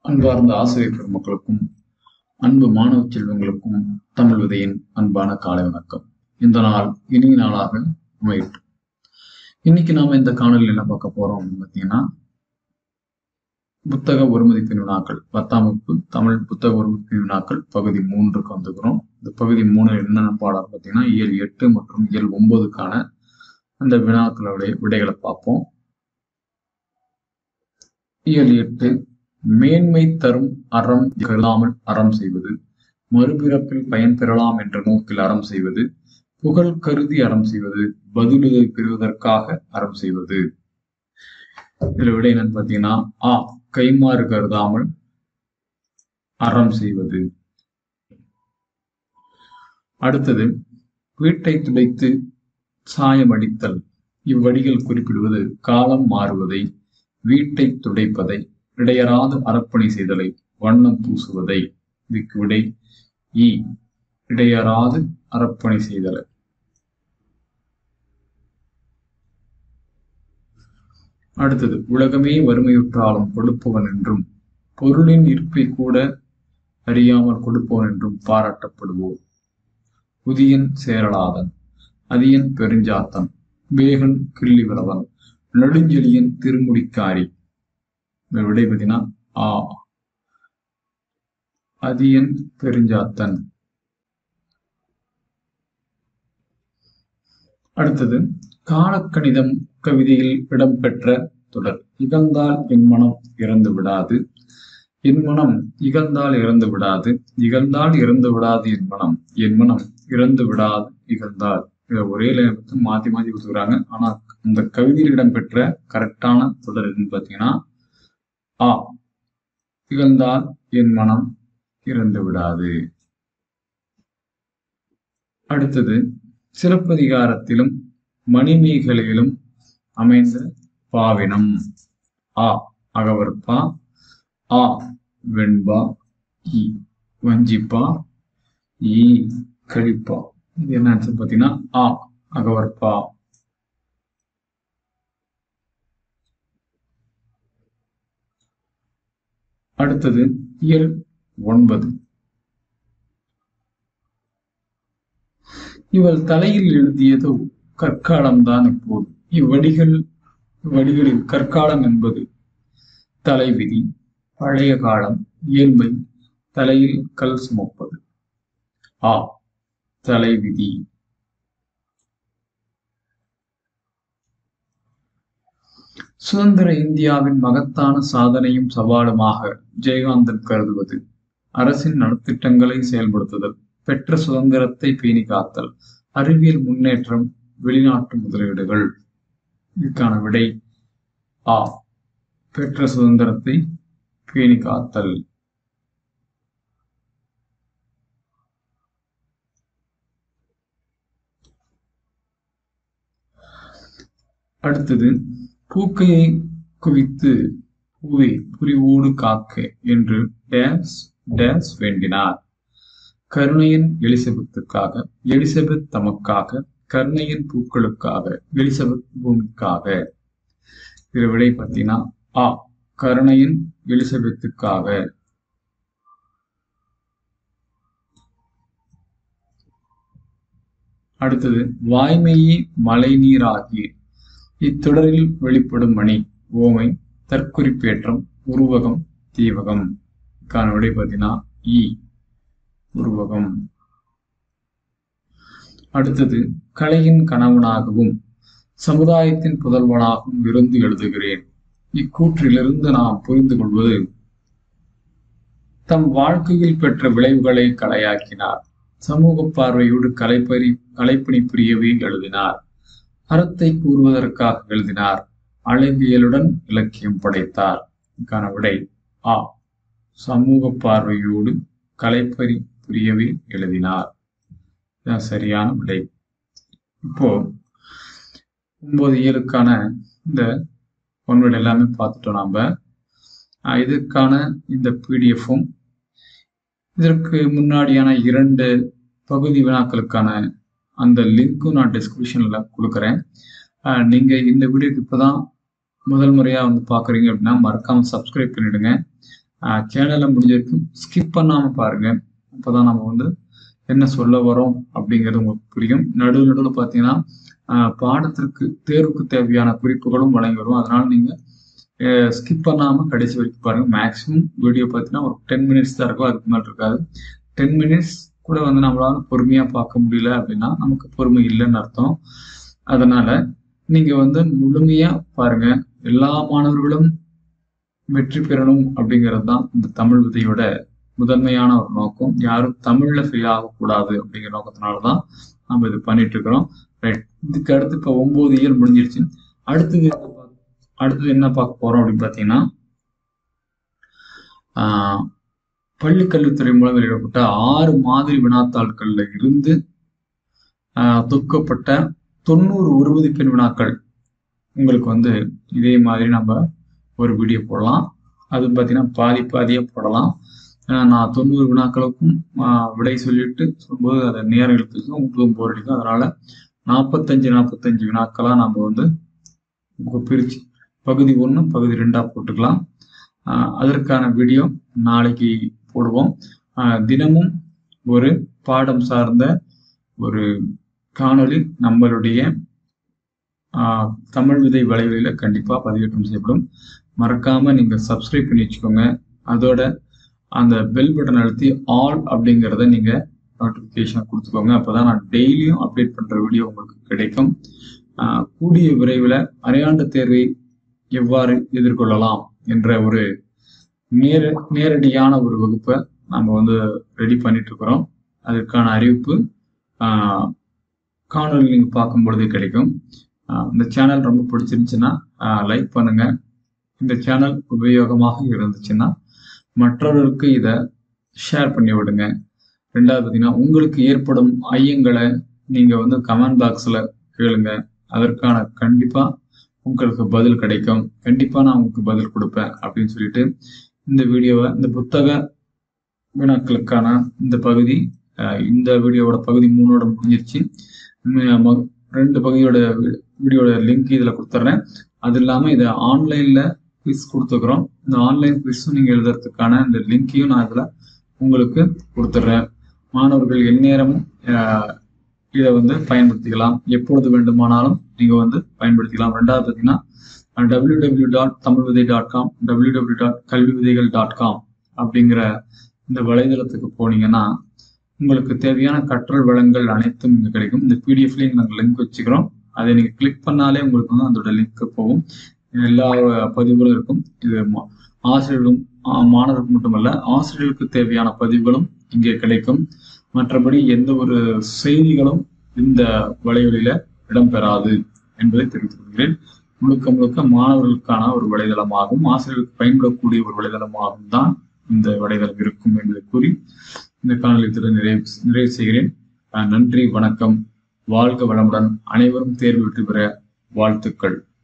அன்பார்ந்த ஆசிரியர் பெருமக்களுக்கும் அன்பு மாணவ செல்வங்களுக்கும் தமிழ் விதையின் அன்பான காலை வணக்கம் இந்த நாள் இனிய நாளாக அமையட்டும் இன்னைக்கு நாம இந்த காணொலியில் என்ன பார்க்க போறோம் அப்படின்னு பார்த்தீங்கன்னா புத்தக ஒருமதிப்பின் வினாக்கள் பத்தாம் வகுப்பு தமிழ் புத்தக ஒருமதிப்பின் வினாக்கள் பகுதி மூன்றுக்கு வந்துக்கிறோம் இந்த பகுதி மூணு என்னென்ன பாடம் பார்த்தீங்கன்னா இயல் எட்டு மற்றும் இயல் ஒன்பதுக்கான அந்த வினாக்களுடைய விடைகளை பார்ப்போம் இயல் எட்டு மேன்மை தரும் அறம் கருதாமல் அறம் செய்வது மறுபிறப்பில் பயன் பெறலாம் என்ற நோக்கில் அறம் செய்வது புகழ் கருதி அறம் செய்வது பதிலுதவி பெறுவதற்காக அறம் செய்வது இதுல விட என்னன்னு பாத்தீங்கன்னா ஆ கைமாறு கருதாமல் அறம் செய்வது அடுத்தது வீட்டை துடைத்து சாயம் அடித்தல் இவ்வடிகள் குறிப்பிடுவது காலம் மாறுவதை வீட்டை துடைப்பதை இடையராது அறப்பணி செய்தலை வண்ணம் பூசுவதை இதுக்கு விடை இ இடையராது அறப்பணி செய்தலை அடுத்தது உலகமே வறுமையுற்றாலும் கொடுப்பவன் என்றும் பொருளின் இருப்பை கூட அறியாமல் கொடுப்பவன் என்றும் பாராட்டப்படுவோர் உதியன் சேரலாதன் அதியன் பெருஞ்சாத்தன் வேகன் கிள்ளிவரவன் நெடுஞ்செழியன் திருமுடிக்காரி விடை பார்த்தீங்கன்னா ஆ அதியன் பெருஞ்சாத்தன் அடுத்தது காலக்கணிதம் கவிதையில் இடம்பெற்ற தொடர் இகழ்ந்தால் என் மனம் இறந்து விடாது என் மனம் இகழ்ந்தால் இறந்து விடாது இகழ்ந்தால் இறந்து விடாது என் மனம் என் மனம் இறந்து விடாது இகழ்ந்தால் இதை ஒரே லைன் மாத்தி மாத்தி கொடுத்துக்கிறாங்க ஆனா இந்த கவிதையில் இடம்பெற்ற கரெக்டான தொடர் எதுன்னு பாத்தீங்கன்னா ஆ இகழ்ந்தால் என் மனம் இறந்து விடாது அடுத்தது சிலப்பதிகாரத்திலும் மணிமேகலையிலும் அமைந்த பாவினம் ஆ அகவற்பா ஆ வெண்பா இ வஞ்சிப்பா இ கழிப்பா இது என்ன ஆன்சர் பார்த்தீங்கன்னா ஆ அகவற்பா அடுத்தது இயல் ஒன்பது இவள் தலையில் எழுதியதோ கற்காலம்தான் இப்போது இவ்வடிகள் இவ்வடிகளில் கற்காலம் என்பது தலைவிதி பழைய காலம் இயல்மை தலையில் கல் சுமப்பது ஆ தலைவிதி சுதந்திர இந்தியாவின் மகத்தான சாதனையும் சவாலுமாக ஜெயகாந்தன் கருதுவது அரசின் நலத்திட்டங்களை செயல்படுத்துதல் பெற்ற சுதந்திரத்தை பேணி காத்தல் அறிவியல் முன்னேற்றம் வெளிநாட்டு முதலீடுகள் இதுக்கான விடை ஆ பெற்ற சுதந்திரத்தை பேணி காத்தல் அடுத்தது பூக்கையை குவித்து பூவை புரிவோடு காக்க என்று டேஸ் டேஸ் வேண்டினார் கருணையன் எலிசபெத்துக்காக எலிசபெத் தமக்காக கருணையன் பூக்களுக்காக எலிசபெத் பூமிக்காக இது விடை பார்த்தீங்கன்னா ஆ கருணையன் எலிசபெத்துக்காக அடுத்தது வாய்மையே மழை நீராகி இத்தொடரில் வெளிப்படும் மணி ஓமை தற்குறிப்பேற்றம் உருவகம் தீவகம் கான விடை பார்த்தீங்கன்னா இ உருவகம் அடுத்தது கலையின் கணவனாகவும் சமுதாயத்தின் புதல்வனாகவும் இருந்து எழுதுகிறேன் இக்கூற்றிலிருந்து நாம் புரிந்து கொள்வது தம் வாழ்க்கையில் பெற்ற விளைவுகளை கலையாக்கினார் சமூக பார்வையோடு கலைப்பறி கலைப்பணி புரியவே எழுதினார் அறத்தை கூறுவதற்காக எழுதினார் அழகியலுடன் இலக்கியம் படைத்தார் இதுக்கான விடை ஆ சமூக பார்வையோடு கலைப்பறி புரியவே எழுதினார் சரியான விடை இப்போ ஒன்பது இயலுக்கான இந்த ஒன்வேர்டு எல்லாமே பார்த்துட்டோம் நாம இதுக்கான இந்த பிடிஎஃப்பும் இதற்கு முன்னாடியான இரண்டு பகுதி வினாக்களுக்கான அந்த லிங்க்கும் நான் டிஸ்கிரிப்ஷன்ல கொடுக்குறேன் நீங்க இந்த வீடியோக்கு இப்போதான் முதல் முறையா வந்து பாக்குறீங்க அப்படின்னா மறக்காம சப்ஸ்கிரைப் பண்ணிடுங்க சேனலை முடிஞ்ச வரைக்கும் ஸ்கிப் பண்ணாம பாருங்க அப்பதான் நம்ம வந்து என்ன சொல்ல வரோம் அப்படிங்கிறது உங்களுக்கு புரியும் நடுவு நடுவில் பார்த்தீங்கன்னா ஆஹ் பாடத்திற்கு தேர்வுக்கு தேவையான குறிப்புகளும் வழங்கி வரும் அதனால நீங்க ஸ்கிப் பண்ணாம கடைசி வரைக்கும் பாருங்க மேக்ஸிமம் வீடியோ பார்த்தீங்கன்னா ஒரு டென் மினிட்ஸ் தான் இருக்கும் அதுக்கு மேல இருக்காது டென் மினிட்ஸ் கூட வந்து நம்மளால பொறுமையா பார்க்க முடியல அப்படின்னா நமக்கு பொறுமை இல்லைன்னு அர்த்தம் அதனால நீங்க வந்து முழுமையா பாருங்க எல்லா மாணவர்களும் வெற்றி பெறணும் அப்படிங்கிறது தான் இந்த தமிழ் விதையோட முதன்மையான ஒரு நோக்கம் யாரும் தமிழ்ல ஃபெயில் ஆகக்கூடாது அப்படிங்கிற நோக்கத்தினால தான் நம்ம இது பண்ணிட்டு இருக்கிறோம் ரைட் இதுக்கு அடுத்து இப்போ ஒன்பது இயல் முடிஞ்சிருச்சு அடுத்தது என்ன பார்க்க- அடுத்தது என்ன பார்க்க போறோம் அப்படின்னு பார்த்தீங்கன்னா ஆஹ் பள்ளி கல்வித்துறை மூலம் வெளியிடப்பட்ட ஆறு மாதிரி வினாத்தாள்கள்ல இருந்து ஆஹ் தொகுக்கப்பட்ட தொண்ணூறு உறுதி பெண் வினாக்கள் உங்களுக்கு வந்து இதே மாதிரி நம்ம ஒரு வீடியோ போடலாம் அது பார்த்தீங்கன்னா பாதி பாதியா போடலாம் ஏன்னா நான் தொண்ணூறு வினாக்களுக்கும் ஆஹ் விடை சொல்லிட்டு சொல்லும்போது அதை நேரம் எடுத்துக்கும் உங்களுக்கும் போர் அடிக்கும் அதனால நாற்பத்தஞ்சு நாற்பத்தஞ்சு வினாக்களா நம்ம வந்து உங்க பிரிச்சு பகுதி ஒன்று பகுதி ரெண்டா போட்டுக்கலாம் ஆஹ் அதற்கான வீடியோ நாளைக்கு போடுவோம் ஆஹ் தினமும் ஒரு பாடம் சார்ந்த ஒரு காணொளி நம்மளுடைய ஆஹ் தமிழ் விதை வலைவலியில கண்டிப்பா பதிவேற்றம் செய்யப்படும் மறக்காம நீங்க சப்ஸ்கிரைப் பண்ணி வச்சுக்கோங்க அதோட அந்த பெல் பட்டன் அழுத்தி ஆல் அப்படிங்கிறத நீங்க நோட்டிபிகேஷன் கொடுத்துக்கோங்க அப்பதான் நான் டெய்லியும் அப்டேட் பண்ற வீடியோ உங்களுக்கு கிடைக்கும் ஆஹ் கூடிய விரைவில் அரையாண்டு தேர்வை எவ்வாறு எதிர்கொள்ளலாம் என்ற ஒரு நேர நேரடியான ஒரு வகுப்பை நம்ம வந்து ரெடி பண்ணிட்டு இருக்கிறோம் அதற்கான அறிவிப்பு ஆஹ் காணொலி நீங்க பார்க்கும் பொழுதே கிடைக்கும் ஆஹ் இந்த சேனல் ரொம்ப பிடிச்சிருந்துச்சுன்னா லைக் பண்ணுங்க இந்த சேனல் உபயோகமாக இருந்துச்சுன்னா மற்றவர்களுக்கு இதை ஷேர் பண்ணி விடுங்க ரெண்டாவது பார்த்தீங்கன்னா உங்களுக்கு ஏற்படும் ஐயங்களை நீங்க வந்து கமெண்ட் பாக்ஸ்ல கேளுங்க அதற்கான கண்டிப்பா உங்களுக்கு பதில் கிடைக்கும் கண்டிப்பா நான் உங்களுக்கு பதில் கொடுப்பேன் அப்படின்னு சொல்லிட்டு இந்த வீடியோவை இந்த புத்தக வினாக்களுக்கான இந்த பகுதி அஹ், இந்த வீடியோவோட பகுதி மூணோட முடிஞ்சிருச்சு ம- ம- ரெண்டு பகுதியோட வி- வீடியோட லிங்க் இதுல கொடுத்துட்றேன் அது இல்லாம இதை ஆன்லைன்ல குவிஸ் கொடுத்துக்கிறோம் இந்த ஆன்லைன் குவிஸும் நீங்க எழுதுறதுக்கான இந்த லிங்கையும் நான் இதுல உங்களுக்கு கொடுத்துட்றேன் மாணவர்கள் எந்நேரமும் அஹ், இதை வந்து பயன்படுத்திக்கலாம் எப்பொழுது வேண்டுமானாலும் நீங்க வந்து பயன்படுத்திக்கலாம் ரெண்டாவது பார்த்தீங்கன்னா டபிள்யூ டபிள்யூ டாட் தமிழ் விதை dot com W W dot கல்வி விதைகள் டாட் காம் அப்படிங்கிற இந்த வலைதளத்துக்கு போனீங்கன்னா உங்களுக்கு தேவையான கற்றல் வளங்கள் அனைத்தும் இங்க கிடைக்கும் இந்த பிடிஎஃப்லயும் நாங்கள் லிங்க் வச்சுக்கிறோம் அதை நீங்க கிளிக் பண்ணாலே உங்களுக்கு வந்து அதோட லிங்க் போகும் எல்லா பதிவுகளும் இருக்கும் இது மா- ஆசிரியர்களும் ஆ- மாணவர்களுக்கு மட்டுமல்ல ஆசிரியர்களுக்கு தேவையான பதிவுகளும் இங்கே கிடைக்கும் மற்றபடி எந்த ஒரு செய்திகளும் இந்த வலைவலியில இடம்பெறாது என்பதை தெரிவித்துக் கொள்கிறேன் முழுக்க முழுக்க மாணவர்களுக்கான ஒரு வலைதளமாகும் ஆசிரியர்களுக்கு பயன்படக்கூடிய ஒரு வலைதளமாகவும் தான் இந்த வலைதளம் இருக்கும் என்பதை கூறி இந்த காணொலி இத்துடன் நிறைவு நிறைவு செய்கிறேன் அஹ் நன்றி வணக்கம் வாழ்க வளமுடன் அனைவரும் தேர்வு வெற்றி பெற வாழ்த்துக்கள்